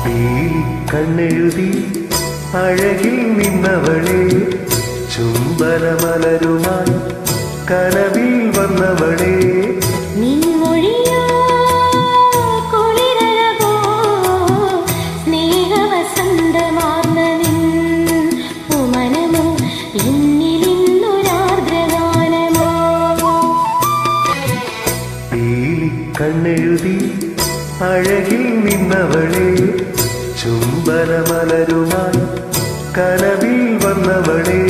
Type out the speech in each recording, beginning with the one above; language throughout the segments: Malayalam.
കണ്ണെഴുതി അഴകിൽ നിന്നവളെ ചുംബനമലരുമായി കനവിൽ വന്നവളെ നീ മൊഴിയോ കുളിരഴകോ സ്നേഹവസന്തമാർന്ന നിൻ പുമനമോ എന്നിലിന്നൊരാർദ്രഗാനമോ കണ്ണെഴുതി അഴകിൽ നിന്നവളെ ചുംബനമലരുമായി കനവിൽ വന്നവളെ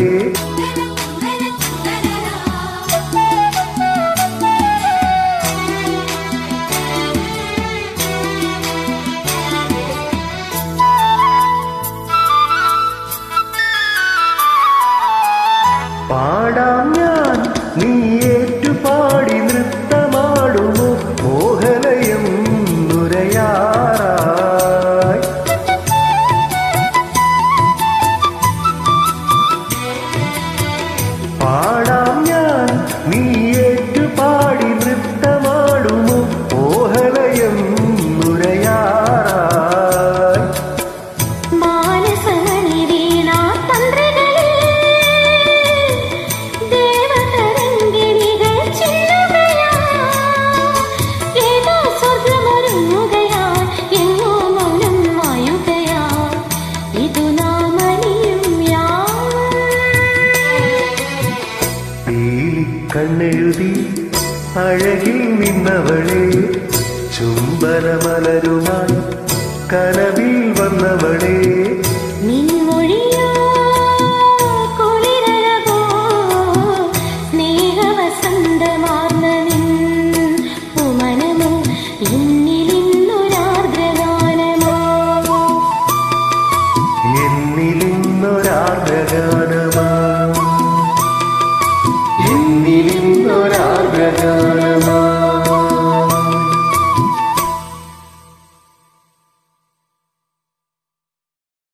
പാടാം ഞാൻ നീ ഏറ്റുപാടി നൃത്തമാടുമോ മോഹനയം നുരയാറായി പാടാം ഞാൻ നീ ഏറ്റുപാടി നൃത്തമാടുമോ മോഹനയം നുരയാറായി മാനസമണി വീണാ തന്ത്രികളിൽ ദേവതരംഗിണികൾ ചെല്ലുകയാ ഏതോ സ്വർഗമൊരുങ്ങുകയാ എങ്ങോ മൗനം മായുകയാ ഇതു നാമണിയും കണ്ണെഴുതി അഴകിൽ നിന്നവളെ ചുംബനമലരുമായി കനവിൽ വന്നവളെ